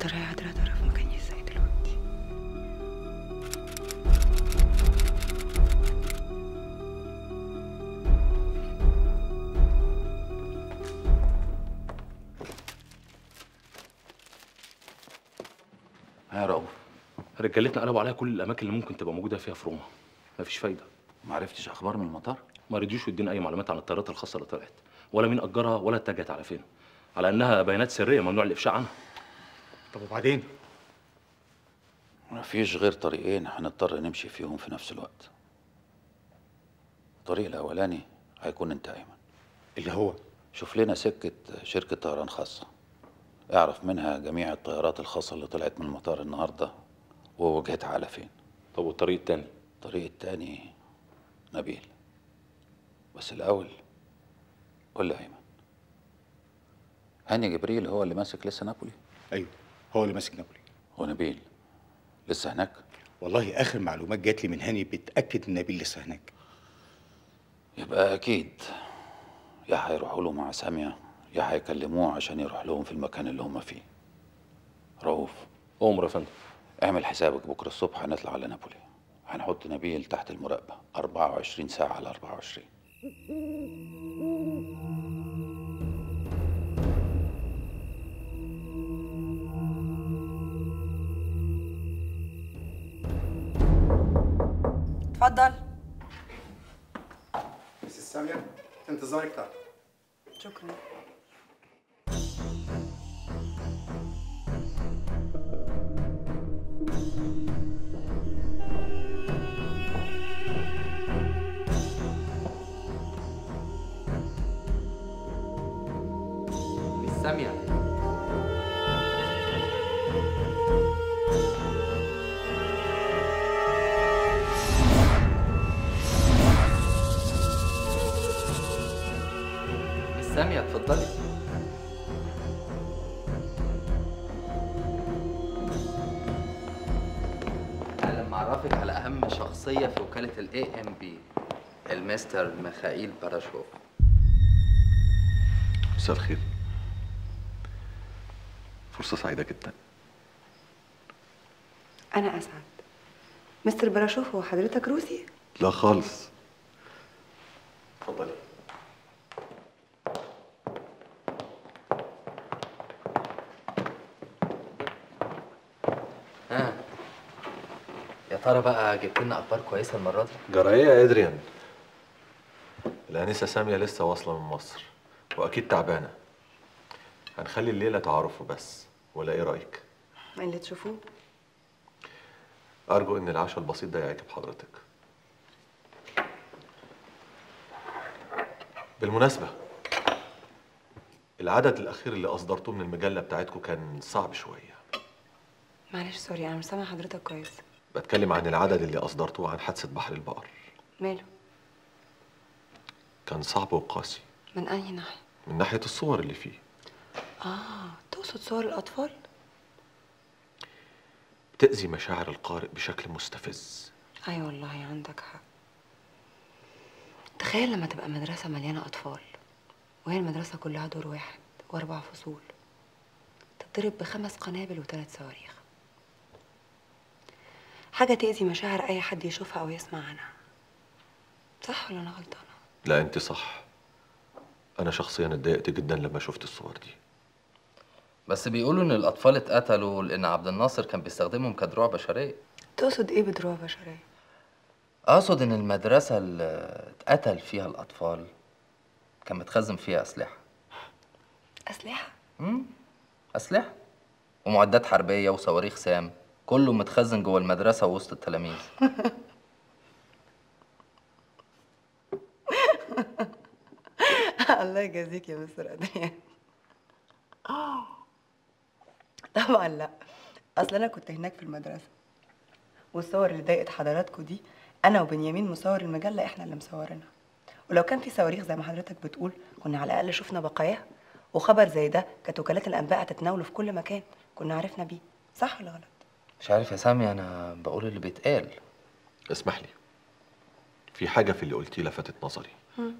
ترى يا عدرا تعرف مكاني ازاي دلوقتي ها يا رؤوف رجالتنا قلبوا عليها كل الاماكن اللي ممكن تبقى موجوده فيها في روما مفيش فايده ما عرفتش اخبار من المطار ما رضيوش يدينا اي معلومات عن الطيارات الخاصه اللي طلعت ولا مين اجرها ولا اتجهت على فين على انها بيانات سريه ممنوع الافشاء عنها طب وبعدين ما فيش غير طريقين هنضطر نمشي فيهم في نفس الوقت الطريق الاولاني هيكون انت ايمن اللي هو شوف لنا سكه شركه طيران خاصه اعرف منها جميع الطيارات الخاصه اللي طلعت من المطار النهارده ووجهتها على فين طب والطريق التاني الطريق التاني نبيل بس الاول قول لي ايمن هاني جبريل هو اللي ماسك لسه نابولي ايوه هو اللي ماسك نابولي ونبيل لسه هناك والله اخر معلومات جات لي من هاني بتاكد ان نبيل لسه هناك يبقى اكيد يا هيروحوا له مع ساميه يا هيكلموه عشان يروح لهم في المكان اللي هم فيه رؤوف امر يا فندم اعمل حسابك بكره الصبح هنطلع على نابولي هنحط نبيل تحت المراقبه 24 ساعه على 24 اتفضل مسز سامية في انتظارك تحت شكرا مش سامية مش سامية اتفضلي أهلا معرفك على أهم شخصية في وكالة ال AMB المستر ميخائيل باراشوف مساء الخير فرصة سعيدة جدا انا اسعد مستر براشوف هو حضرتك روسي لا خالص اتفضلي ها يا ترى بقى جبت لنا اخبار كويسه المره دي جراية يا ادريان الانسة سامية لسه واصلة من مصر واكيد تعبانة هنخلي الليلة تعارف وبس ولا ايه رأيك اللي تشوفوه ارجو ان العشاء البسيط ده يعجب حضرتك بالمناسبة العدد الاخير اللي اصدرته من المجلة بتاعتكم كان صعب شوية معلش سوري انا مش سامعه حضرتك كويس بتكلم عن العدد اللي اصدرته عن حادثة بحر البقر ماله كان صعب وقاسي من انهي ناحيه من ناحية الصور اللي فيه اه تقصد صور الاطفال بتأذي مشاعر القارئ بشكل مستفز اي أيوة والله عندك حق تخيل لما تبقى مدرسه مليانه اطفال وهي المدرسه كلها دور واحد واربع فصول تتضرب بخمس قنابل وثلاث صواريخ حاجه تاذي مشاعر اي حد يشوفها او يسمع عنها صح ولا انا غلطانه لا انت صح انا شخصيا اتضايقت جدا لما شفت الصور دي بس بيقولوا ان الاطفال اتقتلوا لان عبد الناصر كان بيستخدمهم كدروع بشريه تقصد ايه بدروع بشريه اقصد ان المدرسه اللي اتقتل فيها الاطفال كان متخزن فيها اسلحه اسلحه امم اسلحه ومعدات حربيه وصواريخ سام كله متخزن جوه المدرسه وسط التلاميذ الله يجازيك يا مستر ادريان طبعا لا اصل انا كنت هناك في المدرسه والصور اللي ضايقت حضراتكم دي انا وبنيامين مصور المجله احنا اللي مصورينها ولو كان في صواريخ زي ما حضرتك بتقول كنا على الاقل شفنا بقاياها وخبر زي ده كانت وكالات الانباء هتتناوله في كل مكان كنا عرفنا بيه صح ولا غلط مش عارف يا سامي انا بقول اللي بيتقال اسمح لي في حاجة في اللي قلتيه لفتت نظري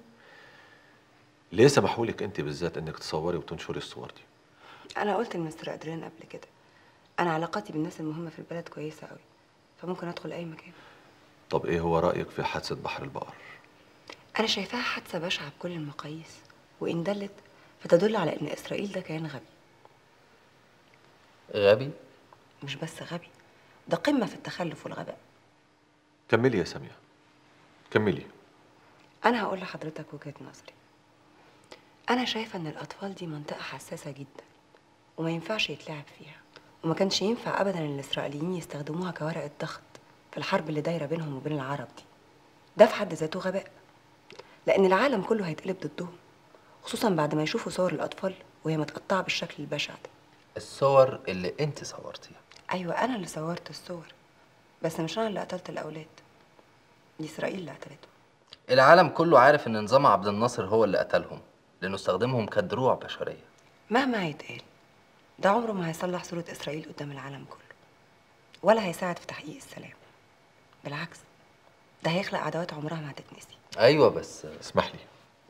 ليه سمحوا لك انت بالذات انك تصوري وتنشري الصور دي انا قلت لمستر ادريان قبل كده انا علاقاتي بالناس المهمه في البلد كويسه قوي فممكن ادخل اي مكان طب ايه هو رأيك في حادثة بحر البقر انا شايفاها حادثه بشعه بكل المقاييس وان دلت فتدل على ان اسرائيل ده كيان غبي غبي مش بس غبي ده قمه في التخلف والغباء كملي يا سامية كملي انا هقول لحضرتك وجهه نظري انا شايفه ان الاطفال دي منطقه حساسه جدا وما ينفعش يتلعب فيها وما كانش ينفع ابدا ان الاسرائيليين يستخدموها كورقه ضغط في الحرب اللي دايره بينهم وبين العرب دي ده في حد ذاته غباء لان العالم كله هيتقلب ضدهم خصوصا بعد ما يشوفوا صور الاطفال وهي متقطعه بالشكل البشع ده الصور اللي انت صورتيها ايوه انا اللي صورت الصور بس مش انا اللي قتلت الاولاد دي اسرائيل اللي قتلتهم العالم كله عارف ان نظام عبد الناصر هو اللي قتلهم لانه استخدمهم كدروع بشريه مهما هيتقال ده عمره ما هيصلح صورة إسرائيل قدام العالم كله ولا هيساعد في تحقيق السلام بالعكس ده هيخلق عداوات عمرها ما هتتنسي ايوه بس اسمح لي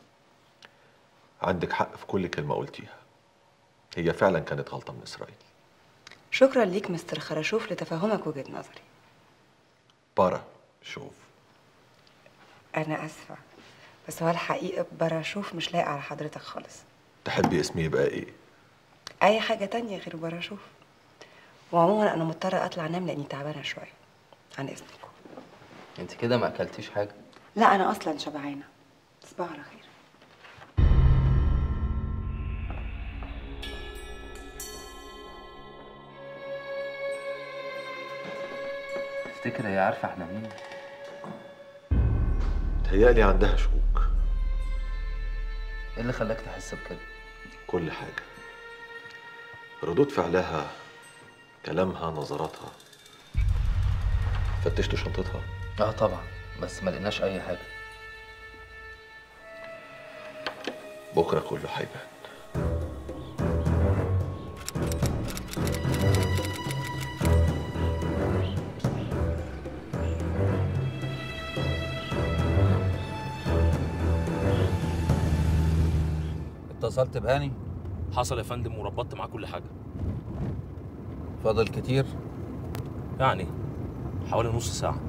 عندك حق في كل كلمة قلتيها هي فعلا كانت غلطة من إسرائيل شكرا ليك مستر خرشوف لتفهمك وجهة نظري بارا شوف أنا آسفة بس هو الحقيقة براشوف مش لايق على حضرتك خالص تحبي اسمي يبقى ايه أي حاجة تانية غير براشوف وعموما أنا مضطرة أطلع أنام لأني تعبانة شوية عن إذنكم انت كده ما اكلتيش حاجه لا أنا أصلا شبعانة تصبحوا على خير تفتكر هي عارفه احنا مين تهيألي عندها شكوك ايه اللي خلاك تحس بكده كل حاجة ردود فعلها كلامها نظراتها فتشتوا شنطتها اه طبعا بس ما لقيناش اي حاجه بكرة كله هيبان اتصلت بهاني حصل يا فندم وربطت معاه كل حاجه فاضل كتير يعني حوالي نص ساعه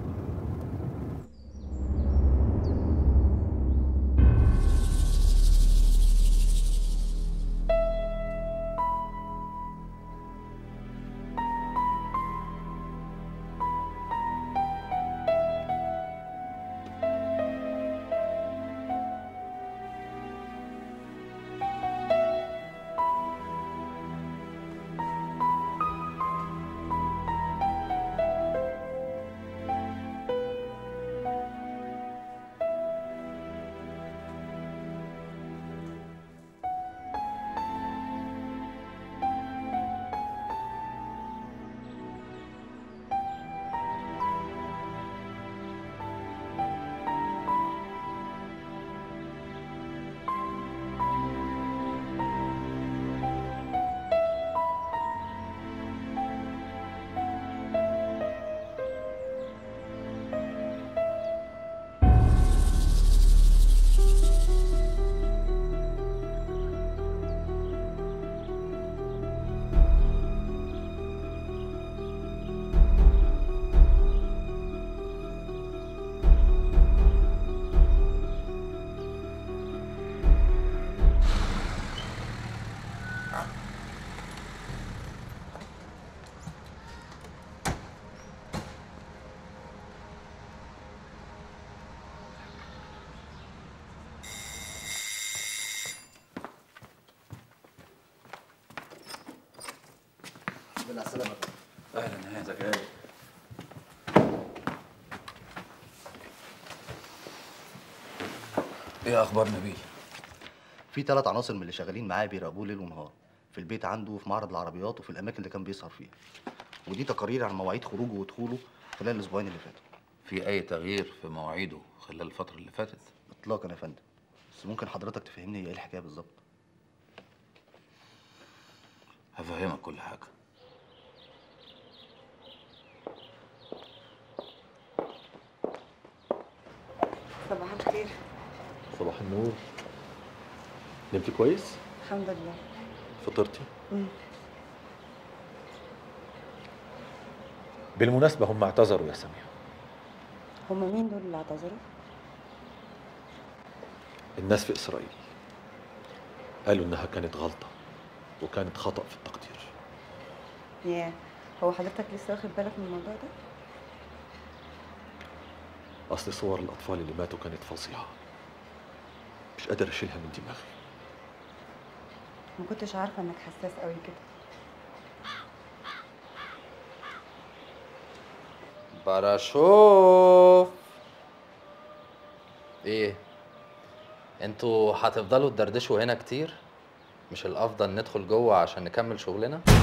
اهلا هاني ايه اخبار نبيل في ثلاث عناصر من اللي شغالين معاه بيراقبوه ليل ونهار في البيت عنده وفي معرض العربيات وفي الاماكن اللي كان بيسهر فيها ودي تقارير عن مواعيد خروجه ودخوله خلال الاسبوعين اللي فاتوا في اي تغيير في مواعيده خلال الفتره اللي فاتت اطلاقا يا فندم بس ممكن حضرتك تفهمني هي ايه الحكايه بالظبط هفهمك كل حاجه صباح الخير صباح النور نمتي كويس الحمد لله فطرتي بالمناسبة هم اعتذروا يا سامية هما مين دول اللي اعتذروا؟ الناس في إسرائيل قالوا إنها كانت غلطة وكانت خطأ في التقدير ياه هو حضرتك لسه واخد بالك من الموضوع ده؟ أصل صور الأطفال اللي ماتوا كانت فظيعة مش قادر أشيلها من دماغي ما كنتش عارفه انك حساس قوي كده باراشوف ايه انتوا هتفضلوا تدردشوا هنا كتير مش الافضل ندخل جوه عشان نكمل شغلنا